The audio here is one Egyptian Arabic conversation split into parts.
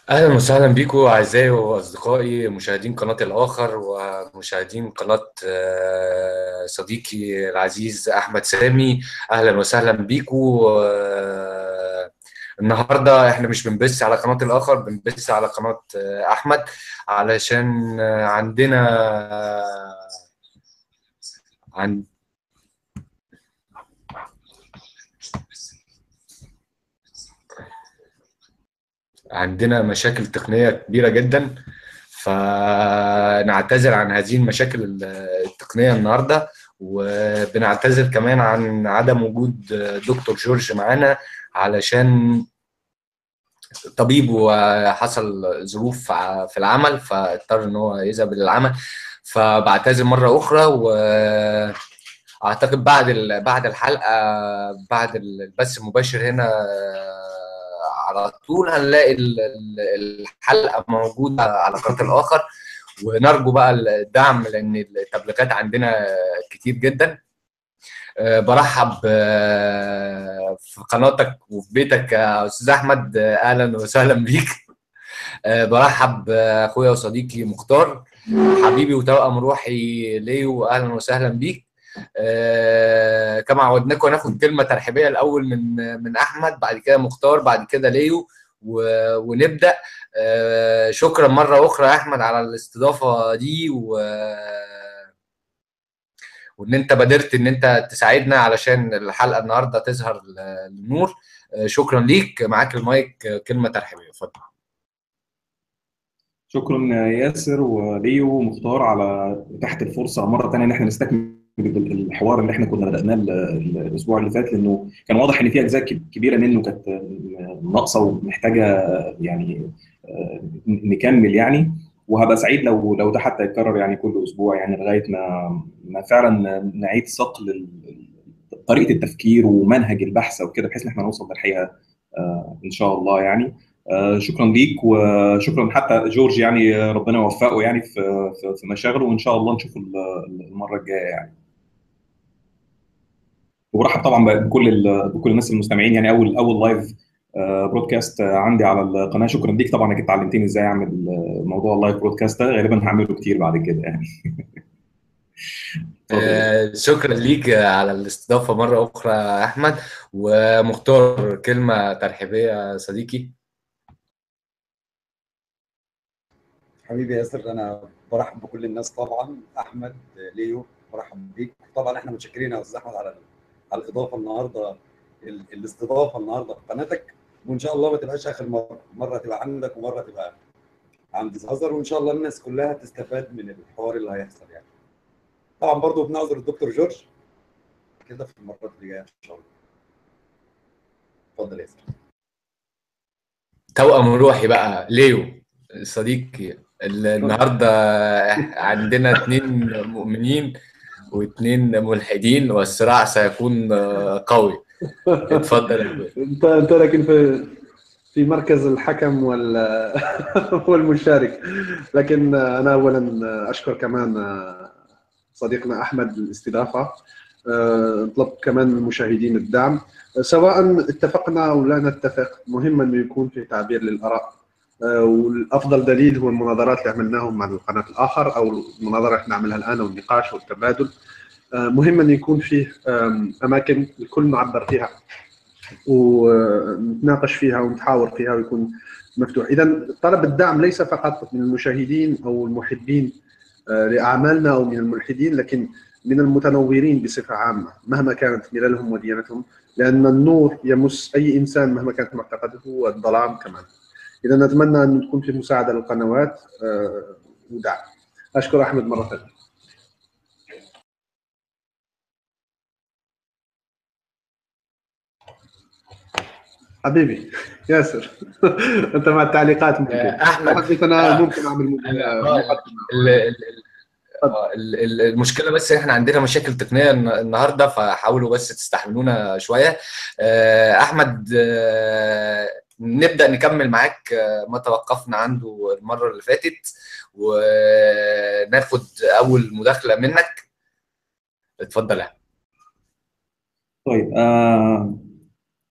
أهلا وسهلا بكم أعزائي وأصدقائي مشاهدين قناة الآخر ومشاهدين قناة آه، صديقي العزيز أحمد سامي أهلا وسهلا بكم آه، النهاردة إحنا مش بنبث على قناة الآخر بنبث على قناة آه، أحمد علشان عندنا عن عندنا مشاكل تقنية كبيرة جدا فنعتذر عن هذه المشاكل التقنية النهاردة وبنعتذر كمان عن عدم وجود دكتور جورج معانا علشان طبيب وحصل ظروف في العمل فاضطر ان هو يذهب للعمل فبعتذر مره اخرى واعتقد بعد بعد الحلقه بعد البث المباشر هنا على طول هنلاقي الحلقه موجوده على قناه الاخر ونرجو بقى الدعم لان التبليغات عندنا كتير جدا أه برحب أه في قناتك وفي بيتك يا استاذ احمد اهلا وسهلا بيك أه برحب باخويا وصديقي مختار حبيبي وتوأم روحي ليو اهلا وسهلا بيك آه كما عودناكم هناخد كلمه ترحيبيه الاول من من احمد بعد كده مختار بعد كده ليو ونبدا آه شكرا مره اخرى يا احمد على الاستضافه دي و وان انت بادرت ان انت تساعدنا علشان الحلقه النهارده تظهر للنور آه شكرا ليك معاك المايك كلمه ترحيبيه اتفضل شكرا ياسر وليو ومختار على تحت الفرصه مره ثانيه ان احنا نستكمل الحوار اللي احنا كنا بدأناه الاسبوع اللي فات لانه كان واضح ان في اجزاء كبيره منه كانت ناقصه ومحتاجه يعني نكمل يعني وهبقى سعيد لو لو ده حتى يتكرر يعني كل اسبوع يعني لغايه ما ما فعلا نعيد صقل طريقه التفكير ومنهج البحث وكده بحيث ان احنا نوصل للحقيقه ان شاء الله يعني شكرا ليك وشكرا حتى جورج يعني ربنا يوفقه يعني في في مشاغله وان شاء الله نشوفه المره الجايه يعني وبرحب طبعا بكل بكل الناس المستمعين يعني اول اول لايف برودكاست عندي على القناه شكرا ليك طبعا انك اتعلمتني ازاي اعمل موضوع اللايف برودكاست ده غالبا هعمله كتير بعد كده يعني آه شكرا ليك على الاستضافه مره اخرى يا احمد ومختار كلمه ترحيبيه صديقي حبيبي ياسر انا برحب بكل الناس طبعا احمد ليو برحب بيك طبعا احنا متشكرين يا استاذ احمد على على الاضافه النهارده الاستضافه النهارده في قناتك وان شاء الله ما تبقاش اخر مره مره تبقى عندك ومره تبقى عند زهزر وان شاء الله الناس كلها تستفاد من الحوار اللي هيحصل يعني طبعا برضو بنعذر الدكتور جورج كده في المرات اللي جايه ان شاء الله اتفضل ياسر توأم روحي بقى ليو صديقي النهارده عندنا اثنين مؤمنين واثنين ملحدين والصراع سيكون قوي اتفضل انت انت لكن في في مركز الحكم وال والمشارك لكن انا اولا اشكر كمان صديقنا احمد الاستضافه طلب كمان المشاهدين الدعم سواء اتفقنا او لا نتفق مهم انه يكون في تعبير للاراء والافضل دليل هو المناظرات اللي عملناهم مع القناه الاخر او المناظره اللي احنا نعملها الان والنقاش والتبادل مهم ان يكون فيه اماكن الكل نعبر فيها ونتناقش فيها ونتحاور فيها ويكون مفتوح اذا طلب الدعم ليس فقط من المشاهدين او المحبين لاعمالنا او من الملحدين لكن من المتنورين بصفه عامه مهما كانت مللهم وديانتهم لان النور يمس اي انسان مهما كانت معتقدته والظلام كمان اذا نتمنى ان تكون في مساعده للقنوات ودعم اشكر احمد مره ثانيه حبيبي ياسر انت مع التعليقات ممكن احمد انا ممكن اعمل المشكله بس احنا عندنا مشاكل تقنيه النهارده فحاولوا بس تستحملونا شويه احمد نبدا نكمل معاك ما توقفنا عنده المره اللي فاتت وناخد اول مداخله منك اتفضل يا طيب آه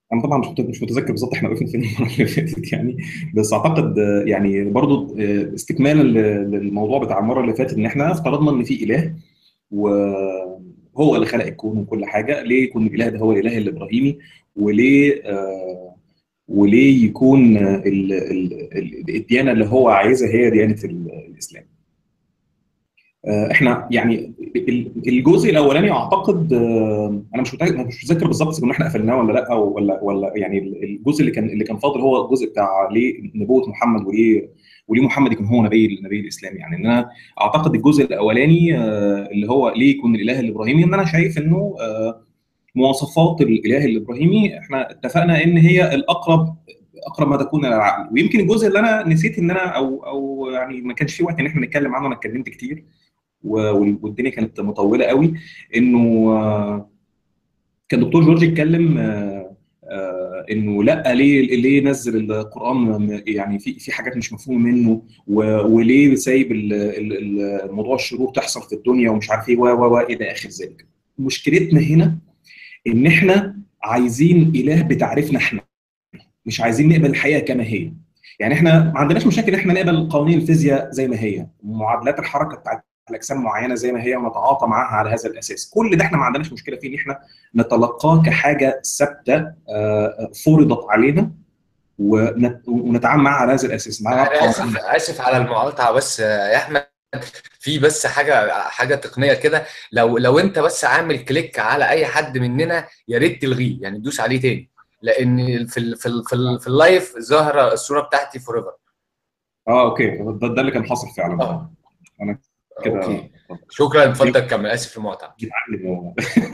انا طبعا مش مت- مش متذكر بالظبط احنا وقفنا فين المره اللي فاتت يعني بس اعتقد آه، يعني برضو آه، استكمالا ل- للموضوع بتاع المره اللي فاتت ان احنا افترضنا ان في اله وهو اللي خلق الكون وكل حاجه ليه يكون الاله ده هو الاله الابراهيمي وليه آه، وليه يكون آه، ال- ال- ال- الديانه اللي هو عايزها هي ديانه ال- الاسلام آه، احنا يعني ال- الجزء الاولاني اعتقد آه، انا مش متأكد مش متذكر بالظبط اذا كنا احنا قفلناه ولا لا ولا ولا يعني الجزء اللي كان اللي كان فاضل هو الجزء بتاع ليه نبوه محمد وليه وليه محمد يكون هو نبي النبي الاسلامي يعني ان انا اعتقد الجزء الاولاني آه، اللي هو ليه يكون الاله الابراهيمي ان انا شايف انه آه، مواصفات الاله الابراهيمي احنا اتفقنا ان هي الاقرب اقرب ما تكون الى العقل ويمكن الجزء اللي انا نسيت ان انا او او يعني ما كانش في وقت ان احنا نتكلم عنه انا اتكلمت كتير و- والدنيا كانت مطوله قوي انه آه، كان دكتور جورج اتكلم آه، آه، انه لا ليه ليه نزل القران م- يعني في في حاجات مش مفهومه منه و- وليه سايب ال- ال- ال- موضوع الشرور تحصل في الدنيا ومش عارف ايه و و و الى اخر ذلك مشكلتنا هنا ان احنا عايزين اله بتعريفنا احنا مش عايزين نقبل الحقيقه كما هي يعني احنا ما عندناش مشاكل احنا نقبل قوانين الفيزياء زي ما هي معادلات الحركه بتاعت الاجسام معينه زي ما هي ونتعاطى معاها على هذا الاساس كل ده احنا ما عندناش مشكله فيه ان احنا نتلقاه كحاجه ثابته آه، فرضت علينا ونت- ونتعامل معاها على هذا الاساس معاها انا اسف اسف على المقاطعه بس يا احمد في بس حاجه حاجه تقنيه كده لو لو انت بس عامل كليك على اي حد مننا يا ريت تلغيه يعني تدوس عليه تاني لان في ال في ال في, ال في اللايف ظاهره الصوره بتاعتي فور ايفر اه اوكي ده, ده اللي كان حاصل فعلا اه انا كده اوكي شكرا اتفضل كمل اسف في المقاطعه بتعلم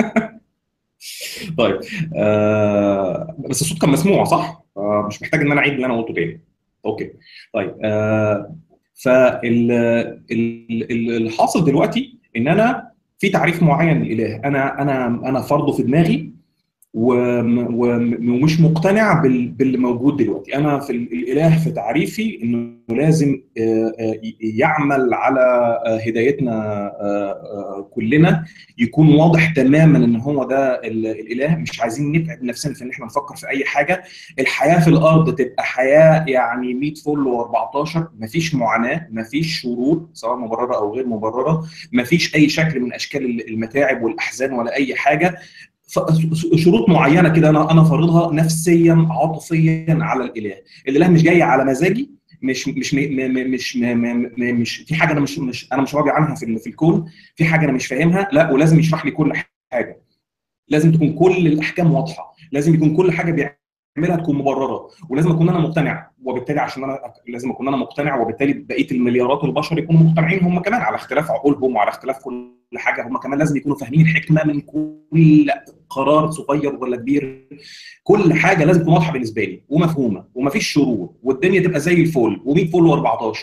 طيب آه بس الصوت كان مسموع صح؟ آه مش محتاج ان انا اعيد اللي انا قلته تاني اوكي طيب آه فالحاصل دلوقتي ان انا في تعريف معين للاله انا انا انا فرضه في دماغي وم- وم- ومش مقتنع بال- باللي موجود دلوقتي انا في ال- الاله في تعريفي انه لازم آه، آه، يعمل على آه، هدايتنا آه، آه، كلنا يكون واضح تماما ان هو ده ال- الاله مش عايزين نتعب نفسنا في ان احنا نفكر في اي حاجه الحياه في الارض تبقى حياه يعني 100 فل و14 مفيش معاناه مفيش شرور سواء مبرره او غير مبرره مفيش اي شكل من اشكال المتاعب والاحزان ولا اي حاجه ف- شروط معينه كده انا انا فارضها نفسيا عاطفيا على الاله الاله مش جاي على مزاجي مش مش م م مش م م م مش في حاجه انا مش مش انا مش راضي عنها في ال- في الكون في حاجه انا مش فاهمها لا ولازم يشرح لي كل حاجه لازم تكون كل الاحكام واضحه لازم يكون كل حاجه بيعملها تكون مبرره ولازم اكون انا مقتنع وبالتالي عشان انا لازم اكون انا مقتنع وبالتالي بقيه المليارات البشر يكونوا مقتنعين هم كمان على اختلاف عقولهم وعلى اختلاف كل حاجه هم كمان لازم يكونوا فاهمين الحكمه من كل قرار صغير ولا كبير كل حاجه لازم تكون واضحه بالنسبه لي ومفهومه ومفيش شرور والدنيا تبقى زي الفل و100 فل و14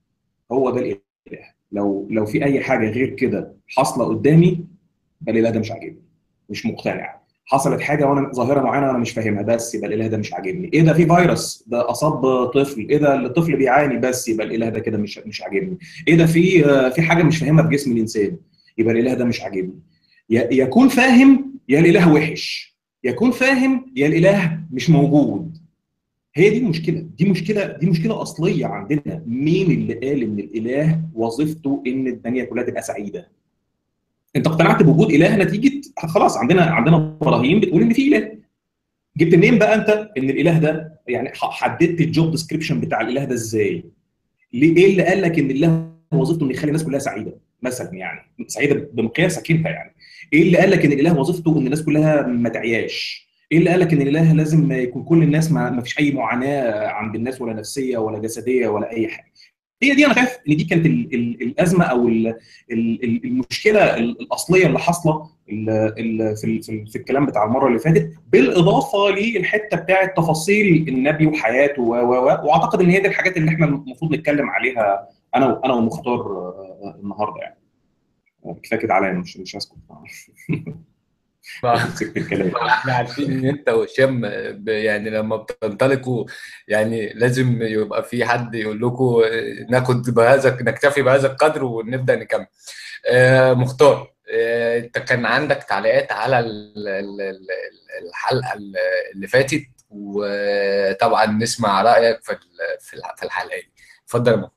هو ده الاله لو لو في اي حاجه غير كده حاصله قدامي الاله ده مش عاجبني مش مقتنع حصلت حاجه وانا ظاهره معينه وانا مش فاهمها بس يبقى الاله ده مش عاجبني ايه ده في فيروس ده اصاب طفل ايه ده الطفل بيعاني بس يبقى الاله ده كده مش مش عاجبني ايه ده في آه، في حاجه مش فاهمها في جسم الانسان يبقى الاله ده مش عاجبني يا يكون فاهم يا الاله وحش يكون فاهم يا الاله مش موجود هي دي المشكله دي مشكله دي مشكله اصليه عندنا مين اللي قال ان الاله وظيفته ان الدنيا كلها تبقى سعيده انت اقتنعت بوجود اله نتيجه خلاص عندنا عندنا براهين بتقول ان في اله جبت منين بقى انت ان الاله ده يعني ح- حددت الجوب ديسكريبشن بتاع الاله ده ازاي ليه ايه اللي قال لك ان الاله وظيفته انه يخلي الناس كلها سعيده مثلا يعني سعيده بمقياسك انت يعني ايه اللي قال لك ان الاله وظيفته ان الناس كلها ما تعياش ايه اللي قال لك ان الاله لازم يكون كل الناس ما, ما فيش اي معاناه عند الناس ولا نفسيه ولا جسديه ولا اي حاجه هي دي انا شايف ان دي كانت ال ال الازمه او ال ال ال المشكله ال- الاصليه اللي حاصله ال- ال- في ال- في, ال- في الكلام بتاع المره اللي فاتت بالاضافه للحته بتاعه تفاصيل النبي وحياته و و و واعتقد ان هي دي الحاجات اللي احنا المفروض نتكلم عليها انا و- انا ومختار آه، النهارده يعني كفايه كده عليا مش مش هسكت مسكت الكلام احنا عارفين ان انت وهشام ب- يعني لما بتنطلقوا يعني لازم يبقى في حد يقول لكم ناخد بهذا نكتفي بهذا القدر ونبدا نكمل آه، مختار آه، انت كان عندك تعليقات على ال- ال- ال- الحلقه اللي فاتت وطبعا نسمع رايك في ال- في الح- في الحلقه دي اتفضل يا مهند.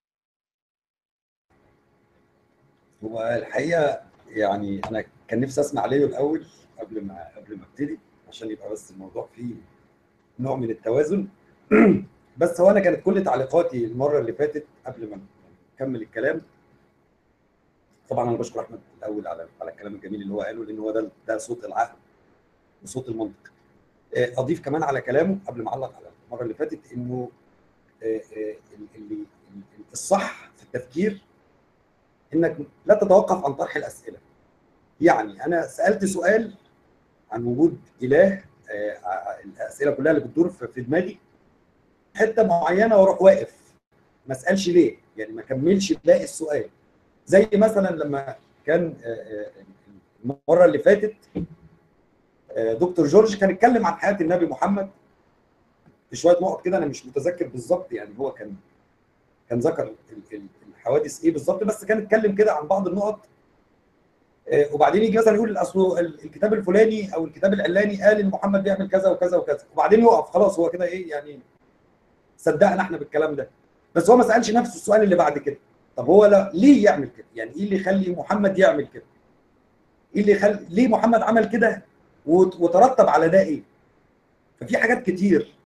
هو الحقيقه يعني انا كان نفسي اسمع ليه الاول قبل ما قبل ما ابتدي عشان يبقى بس الموضوع فيه نوع من التوازن بس هو انا كانت كل تعليقاتي المره اللي فاتت قبل ما نكمل الكلام طبعا انا بشكر احمد الاول على على الكلام الجميل اللي هو قاله لان هو ده ده صوت العقل وصوت المنطق آه، اضيف كمان على كلامه قبل ما اعلق على المره اللي فاتت انه آه، آه، اللي الصح في التفكير انك لا تتوقف عن طرح الاسئله يعني انا سالت سؤال عن وجود اله آه، الاسئله كلها اللي بتدور في في دماغي حته معينه واروح واقف ما اسالش ليه يعني ما كملش باقي السؤال زي مثلا لما كان آه، آه، المره اللي فاتت آه، دكتور جورج كان اتكلم عن حياه النبي محمد في شويه نقط كده انا مش متذكر بالظبط يعني هو كان كان ذكر ال- ال- الحوادث ايه بالظبط بس كان اتكلم كده عن بعض النقط آه، وبعدين يجي مثلا يقول اصل ال- الكتاب الفلاني او الكتاب العلاني قال ان محمد بيعمل كذا وكذا وكذا وبعدين يقف خلاص هو كده ايه يعني صدقنا احنا بالكلام ده بس هو ما سالش نفسه السؤال اللي بعد كده طب هو لا ليه يعمل كده يعني ايه اللي يخلي محمد يعمل كده ايه اللي يخلي ليه محمد عمل كده وت- وترتب على ده ايه ففي حاجات كتير